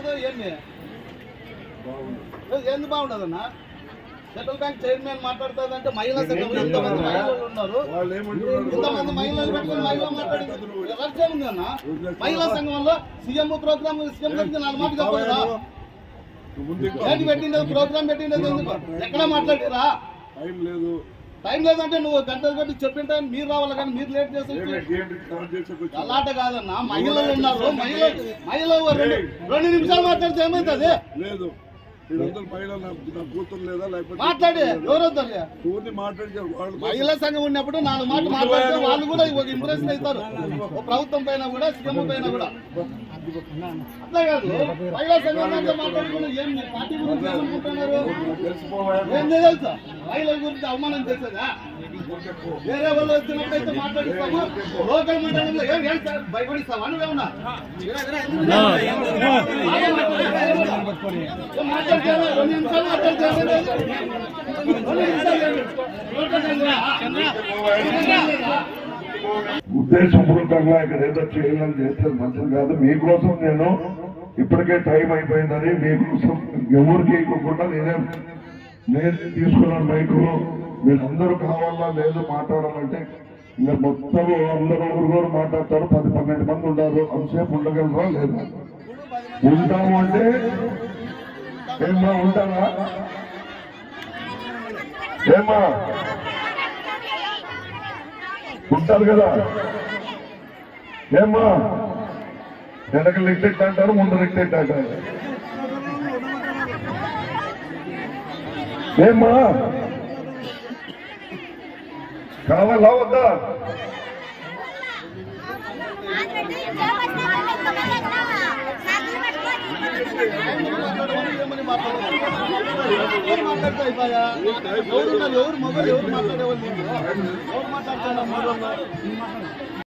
బాగుండదు ఏంది ఏంది బాగుండదన్నా సెంట్రల్ బ్యాంక్ చైర్మన్ మాట్లాడుతుందంటే మహిళా సంఘం ఇంతమంది మహిళలు ఉన్నారు వాళ్ళు ఏమంటున్నారు ఇంతమంది మహిళలు పెట్టుకుని మహిళ మాట్లాడింది రహస్యం ఉంది అన్న మహిళా సంఘంలో సీఎం ప్రోగ్రామ్ సీఎం గురించి నాలుగు మాట చెప్పదా నువ్వు ముందు ఎక్కువ ఏంటి పెట్టిండదు ప్రోగ్రామ్ పెట్టిండదు ఎందుకు ఎక్కడ మాట్లాడిరా టైం లేదు టైం లేదంటే నువ్వు గంటలు కొట్టి చెప్పింటే మీరు రావాలి కానీ మీరు లేట్ చేసి ఏమే గేమ్ స్టార్ట్ చేసేకొచ్చి అలాట కాదన్న మహిళలు ఉన్నారు మహిళ మహిళ రెండు రెండు నిమిషాలు మాట్లాడితే ఏమవుతుంది లేదు వీళ్ళందరూ పైన నా నా కూతురు లేదా లేకపోతే మాట్లాడి ఎవరొద్దారు కూతుర్ని మాట్లాడిచారు వాళ్ళు మహిళా సంఘం ఉన్నప్పుడు నాలుగు మాటలు మాట్లాడితే వాళ్ళు కూడా ఒక ఇంప్రెషన్ అవుతారు ఒక ప్రభుత్వం పైన కూడా సీఎం పైన కూడా అట్లా కాదు మహిళా సంఘం అంతా మాట్లాడుకుని ఏం మీ పార్టీ గురించి ఏమనుకుంటున్నారు తెలిసిపోవాలి ఏం తెలుసా మహిళల గురించి అవమానం చేసేదా వేరే వాళ్ళు వచ్చినప్పుడు అయితే మాట్లాడిస్తాము లోకల్ మండలంలో ఏం ఏం సార్ భయపడిస్తావా నువ్వేమన్నా ఏం మాట్లాడతావా? రెండు నిమిషాలు మాట్లాడతావా? రెండు నిమిషాలు ఏంటి? లోకల్ చంద్ర. ఉద్దేశపూర్వకంగా ఇక్కడ ఏదో చేయాలని చేస్తే మంచిది కాదు మీకోసం నేను ఇప్పటికే టైం అయిపోయిందని మీకోసం ఎవరికి ఇవ్వకుండా నేనే నేను తీసుకున్నాను మైకు మీరందరూ కావాలా లేదు మాట్లాడాలంటే ఇంకా మొత్తం అందరూ ఊరు మాట్లాడతారు పది పన్నెండు మంది ఉన్నారు అంతసేపు ఉండగలరా లేదా ఉంటాము అంటే ఏమా ఉంటారా ఏమా ఉంటారు కదా ఏమ్మా వెనక రిక్టెక్ట్ అంటారు ముందు రిక్టెక్ట్ అంటారు ఏమ్మా కావాలా వద్దా ఏమని మాట్లాడతారు? ఎవరు మాట్లాడితే అయిపోయా? ఎవరు ఉన్నారు? ఎవరు మగవారు ఎవరు మాట్లాడేవాళ్ళు ఎవరు మాట్లాడుతున్నారు